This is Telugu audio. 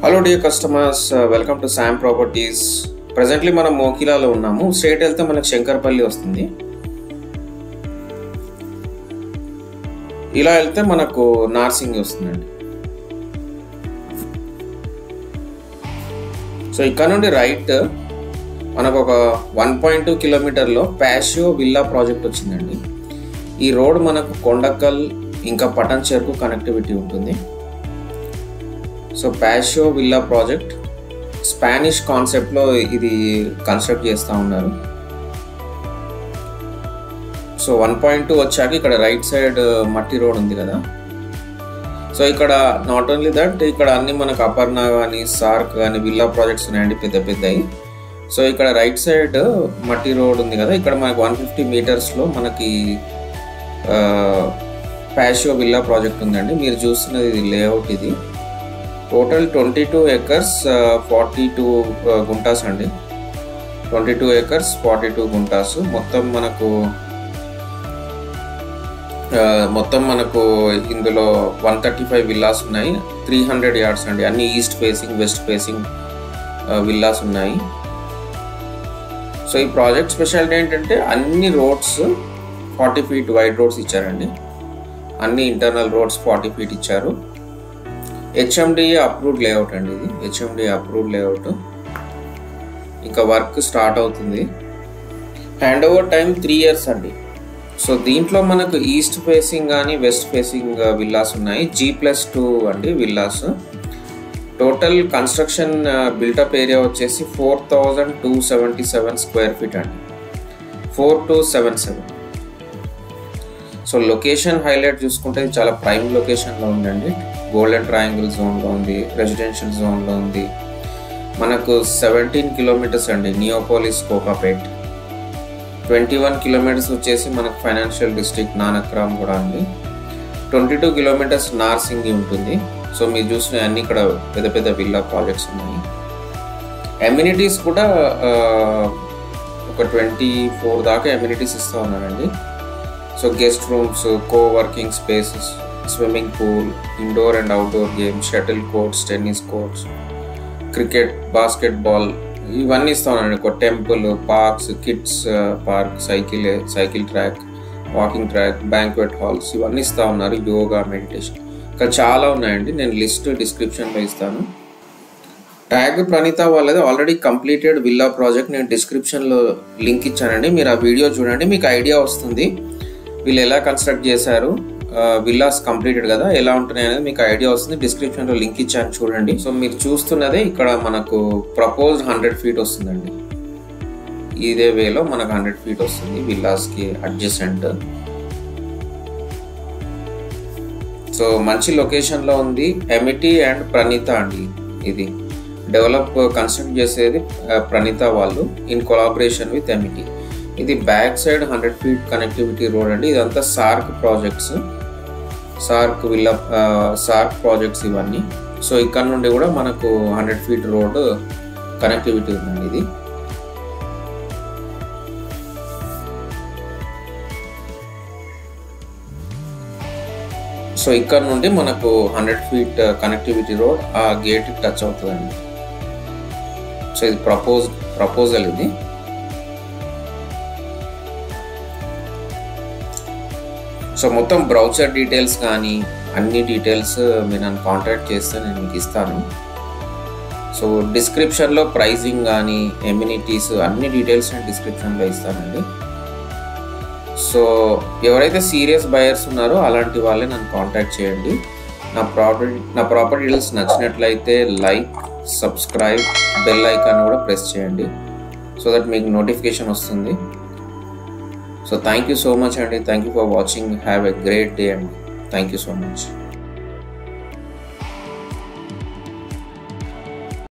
hello dear customers welcome to Sam Properties presently మనం మోకిలాలో ఉన్నాము స్ట్రేట్ వెళ్తే మనకు శంకర్పల్లి వస్తుంది ఇలా వెళ్తే మనకు నార్సింగ్ వస్తుందండి సో ఇక్కడ నుండి రైట్ మనకు ఒక వన్ పాయింట్ టూ కిలోమీటర్లో ప్యాషియో విల్లా ప్రాజెక్ట్ వచ్చిందండి ఈ రోడ్ మనకు కొండకల్ ఇంకా పటన్ చెరుకు కనెక్టివిటీ ఉంటుంది so Patio villa project Spanish కాన్సెప్ట్లో ఇది కన్స్ట్రక్ట్ చేస్తూ ఉన్నారు సో వన్ పాయింట్ టూ వచ్చాక ఇక్కడ రైట్ సైడ్ మట్టి రోడ్ ఉంది కదా సో ఇక్కడ నాట్ ఓన్లీ దట్ ఇక్కడ అన్ని మనకు అపర్ణ కానీ సార్క్ కానీ విల్లా ప్రాజెక్ట్స్ ఉన్నాయండి పెద్ద పెద్దవి సో ఇక్కడ రైట్ సైడ్ మట్టి రోడ్ ఉంది కదా ఇక్కడ మనకు వన్ ఫిఫ్టీ మీటర్స్లో మనకి ప్యాషియో విల్లా ప్రాజెక్ట్ ఉందండి మీరు చూస్తున్నది ఇది లేఅవుట్ ఇది total twenty two acres forty two guntas అండి twenty two acres forty two guntas మొత్తం మనకు మొత్తం మనకు ఇందులో వన్ థర్టీ ఫైవ్ విల్లాస్ ఉన్నాయి త్రీ హండ్రెడ్ యార్డ్స్ అండి అన్ని east facing west facing villas ఉన్నాయి సో ఈ ప్రాజెక్ట్ స్పెషాలిటీ ఏంటంటే అన్ని roads forty feet wide roads ఇచ్చారండి అన్ని ఇంటర్నల్ రోడ్స్ ఫార్టీ ఫీట్ ఇచ్చారు హెచ్ఎండిఏ అప్రూవ్డ్ లేఅవుట్ అండి ఇది హెచ్ఎండిఏ అప్రూవ్డ్ లేఅవుట్ ఇంకా వర్క్ స్టార్ట్ అవుతుంది hand over time three years అండి సో దీంట్లో మనకు ఈస్ట్ ఫేసింగ్ కానీ వెస్ట్ ఫేసింగ్ విల్లాస్ ఉన్నాయి జీ ప్లస్ టూ అండి villas total construction built up area వచ్చేసి four thousand two seventy seven square feet అండి four two seven seven so location highlight చూసుకుంటే చాలా ప్రైమ్ లొకేషన్లో ఉందండి గోల్డెన్ ట్రయాంగిల్ జోన్లో ఉంది రెసిడెన్షియల్ జోన్లో ఉంది మనకు సెవెంటీన్ కిలోమీటర్స్ అండి Neopolis Kokapet twenty one kilometres వచ్చేసి మనకు ఫైనాన్షియల్ డిస్ట్రిక్ట్ నానక్రామ్ కూడా ఉంది ట్వంటీ టూ కిలోమీటర్స్ నార్సింగి ఉంటుంది సో మీరు చూసిన అన్ని ఇక్కడ పెద్ద పెద్ద విల్లా ప్రాజెక్ట్స్ ఉన్నాయి ఎమ్యూనిటీస్ కూడా ఒక ట్వంటీ ఫోర్ దాకా ఎమ్యూనిటీస్ ఇస్తూ ఉన్నారండి so guest rooms coworking spaces swimming pool indoor and outdoor games shuttle courts tennis courts cricket basketball ఇవన్నీ ఇస్తామండి ఒక temple parks kids park cycle cycle track walking track banquet halls ఇవన్నీ ఇస్తూ ఉన్నారు యోగా మెడిటేషన్ ఇంకా చాలా ఉన్నాయండి నేను లిస్ట్ డిస్క్రిప్షన్లో ఇస్తాను ట్యాగ్ ప్రణీత వాళ్ళది ఆల్రెడీ కంప్లీటెడ్ విల్లా ప్రాజెక్ట్ నేను డిస్క్రిప్షన్లో లింక్ ఇచ్చానండి మీరు ఆ వీడియో చూడండి మీకు ఐడియా వస్తుంది వీళ్ళు ఎలా కన్స్ట్రక్ట్ చేశారు విల్లాస్ కంప్లీటెడ్ కదా ఎలా ఉంటున్నాయి అనేది మీకు ఐడియా వస్తుంది డిస్క్రిప్షన్లో లింక్ ఇచ్చాను చూడండి సో మీరు చూస్తున్నదే ఇక్కడ మనకు ప్రపోజ్డ్ హండ్రెడ్ ఫీట్ వస్తుందండి ఇదే వేలో మనకు హండ్రెడ్ ఫీట్ వస్తుంది విల్లాస్కి అడ్జసెంట్ సో మంచి లొకేషన్లో ఉంది ఎమిటీ అండ్ ప్రణీత అండి ఇది డెవలప్ కన్స్ట్రక్ట్ చేసేది ప్రణీత వాళ్ళు ఇన్ కొలాబరేషన్ విత్ ఎమిటీ ఇది back side hundred feet connectivity road అండి ఇదంతా సార్క్ ప్రాజెక్ట్స్ సార్క్ విల్లా సార్క్ ప్రాజెక్ట్స్ ఇవన్నీ సో ఇక్కడ నుండి కూడా మనకు హండ్రెడ్ ఫీట్ రోడ్ కనెక్టివిటీ ఉందండి ఇది సో ఇక్కడ నుండి మనకు హండ్రెడ్ ఫీట్ కనెక్టివిటీ రోడ్ ఆ గేట్ టచ్ అవుతుందండి సో ఇది ప్రపోజ్ ప్రపోజల్ ఇది సో మొత్తం బ్రౌచర్ డీటెయిల్స్ కానీ అన్ని డీటెయిల్స్ మీరు నన్ను కాంటాక్ట్ చేస్తే నేను మీకు ఇస్తాను సో డిస్క్రిప్షన్లో ప్రైజింగ్ కానీ ఎమ్యూనిటీస్ అన్ని డీటెయిల్స్ నేను డిస్క్రిప్షన్లో ఇస్తానండి సో ఎవరైతే సీరియస్ బయర్స్ ఉన్నారో అలాంటి వాళ్ళే నన్ను కాంటాక్ట్ చేయండి నా ప్రాపర్టీ నా ప్రాపర్టీ డీటెయిల్స్ నచ్చినట్లయితే లైక్ సబ్స్క్రైబ్ బెల్ ఐకాన్ కూడా ప్రెస్ చేయండి సో దట్ మీకు నోటిఫికేషన్ వస్తుంది so thank you so much అండి thank you for watching have a great day అండి థ్యాంక్ యూ సో మచ్